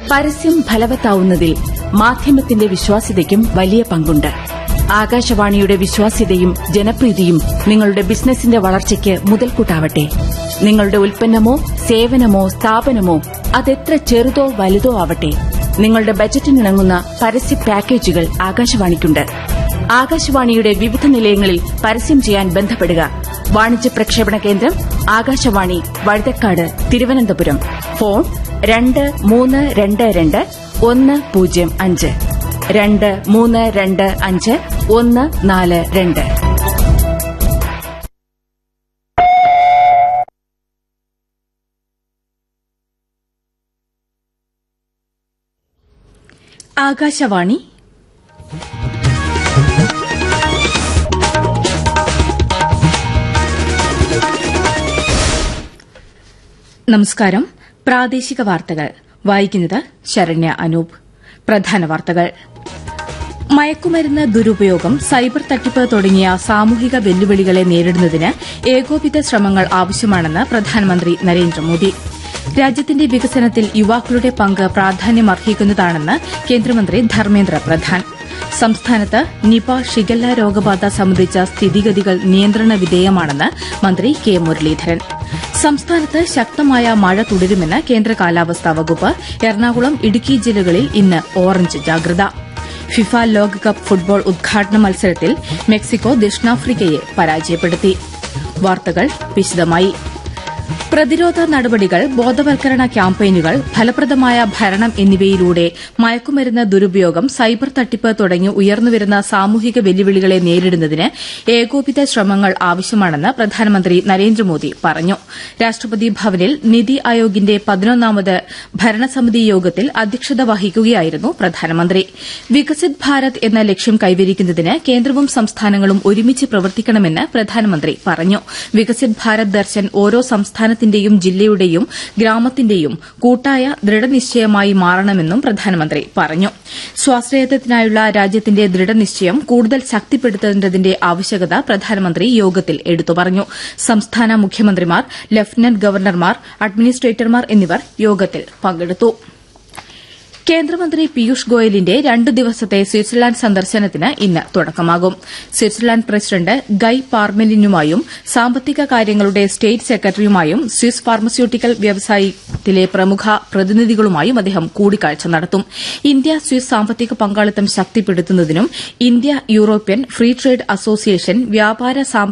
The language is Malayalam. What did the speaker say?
പരസ്യം ഫലവത്താവുന്നതിൽ മാധ്യമത്തിന്റെ വിശ്വാസ്യതയ്ക്കും വലിയ പങ്കുണ്ട് ആകാശവാണിയുടെ വിശ്വാസ്യതയും ജനപ്രീതിയും നിങ്ങളുടെ ബിസിനസിന്റെ വളർച്ചയ്ക്ക് മുതൽക്കൂട്ടാവട്ടെ നിങ്ങളുടെ ഉൽപ്പന്നമോ സേവനമോ സ്ഥാപനമോ അതെത്ര ചെറുതോ വലുതോ ആവട്ടെ നിങ്ങളുടെ ബജറ്റിനിണങ്ങുന്ന പരസ്യ പാക്കേജുകൾ ആകാശവാണിക്കുണ്ട് ആകാശവാണിയുടെ വിവിധ നിലയങ്ങളിൽ പരസ്യം ചെയ്യാൻ ബന്ധപ്പെടുക വാണിജ്യ പ്രക്ഷേപണ കേന്ദ്രം ആകാശവാണി വഴുതക്കാട് തിരുവനന്തപുരം ഫോൺ രണ്ട് മൂന്ന് രണ്ട് രണ്ട് ഒന്ന് പൂജ്യം അഞ്ച് രണ്ട് മൂന്ന് രണ്ട് അഞ്ച് ഒന്ന് നാല് രണ്ട് ആകാശവാണി നമസ്കാരം പ്രാദേശിക വാർത്തകൾ വായിക്കുന്നത് ശരണ്യ അനൂപ് പ്രധാന വാർത്തകൾ മയക്കുമരുന്ന് ദുരുപയോഗം സൈബർ തട്ടിപ്പ് തുടങ്ങിയ സാമൂഹിക വെല്ലുവിളികളെ നേരിടുന്നതിന് ഏകോപിത ശ്രമങ്ങൾ ആവശ്യമാണെന്ന് പ്രധാനമന്ത്രി നരേന്ദ്രമോദി രാജ്യത്തിന്റെ വികസനത്തിൽ യുവാക്കളുടെ പങ്ക് പ്രാധാന്യമർഹിക്കുന്നതാണെന്ന് കേന്ദ്രമന്ത്രി ധർമ്മേന്ദ്ര പ്രധാൻ സംസ്ഥാനത്ത് നിപ ഷിഗല്ല രോഗബാധ സംബന്ധിച്ച സ്ഥിതിഗതികൾ നിയന്ത്രണ വിധേയമാണെന്ന് മന്ത്രി കെ മുരളീധരൻ സംസ്ഥാനത്ത് ശക്തമായ മഴ തുടരുമെന്ന് കേന്ദ്ര കാലാവസ്ഥാ വകുപ്പ് എറണാകുളം ഇടുക്കി ജില്ലകളിൽ ഇന്ന് ഓറഞ്ച് ജാഗ്രത ഫിഫ ലോകകപ്പ് ഫുട്ബോൾ ഉദ്ഘാടന മത്സരത്തിൽ മെക്സിക്കോ ദക്ഷിണാഫ്രിക്കയെ പരാജയപ്പെടുത്തി വാർത്തകൾ വിശദമായി പ്രതിരോധ നടപടികൾ ബോധവൽക്കരണ ക്യാമ്പയിനുകൾ ഫലപ്രദമായ ഭരണം എന്നിവയിലൂടെ മയക്കുമരുന്ന് ദുരുപയോഗം സൈബർ തട്ടിപ്പ് തുടങ്ങി ഉയർന്നുവരുന്ന സാമൂഹിക വെല്ലുവിളികളെ നേരിടുന്നതിന് ഏകോപിത ശ്രമങ്ങൾ ആവശ്യമാണെന്ന് പ്രധാനമന്ത്രി നരേന്ദ്രമോദി പറഞ്ഞു രാഷ്ട്രപതി ഭവനിൽ നിതി ആയോഗിന്റെ പതിനൊന്നാമത് ഭരണസമിതി യോഗത്തിൽ അധ്യക്ഷത വഹിക്കുകയായിരുന്നു പ്രധാനമന്ത്രി വികസിത് ഭാരത് എന്ന ലക്ഷ്യം കൈവരിക്കുന്നതിന് കേന്ദ്രവും സംസ്ഥാനങ്ങളും ഒരുമിച്ച് പ്രവർത്തിക്കണമെന്ന് പ്രധാനമന്ത്രി പറഞ്ഞു വികസിത് ഭാരത് ദർശൻ ഓരോ സംസ്ഥാനത്തിന്റെയും ജില്ലയുടെയും ഗ്രാമത്തിന്റെയും കൂട്ടായ ദൃഢനിശ്ചയമായി മാറണമെന്നും പ്രധാനമന്ത്രി പറഞ്ഞു സ്വാശ്രയത്വത്തിനായുള്ള രാജ്യത്തിന്റെ ദൃഢനിശ്ചയം കൂടുതൽ ശക്തിപ്പെടുത്തേണ്ടതിന്റെ ആവശ്യകത പ്രധാനമന്ത്രി യോഗത്തിൽ എടുത്തു പറഞ്ഞു സംസ്ഥാന മുഖ്യമന്ത്രിമാർ ലഫ്റ്റനന്റ് ഗവർണർമാർ അഡ്മിനിസ്ട്രേറ്റർമാർ എന്നിവർ യോഗത്തിൽ പങ്കെടുത്തു കേന്ദ്രമന്ത്രി പീയൂഷ് ഗോയലിന്റെ രണ്ടു ദിവസത്തെ സ്വിറ്റ്സർലാൻഡ് സന്ദർശനത്തിന് ഇന്ന് തുടക്കമാകും സ്വിറ്റ്സർലാൻഡ് പ്രസിഡന്റ് ഗൈ പാർമെലിനുമായും സാമ്പത്തിക കാര്യങ്ങളുടെ സ്റ്റേറ്റ് സെക്രട്ടറിയുമായും സ്വിസ് ഫാർമസ്യൂട്ടിക്കൽ വ്യവസായത്തിലെ പ്രമുഖ പ്രതിനിധികളുമായും അദ്ദേഹം കൂടിക്കാഴ്ച നടത്തും ഇന്ത്യ സ്വിസ് സാമ്പത്തിക പങ്കാളിത്തം ശക്തിപ്പെടുത്തുന്നതിനും India European free trade association വ്യാപാര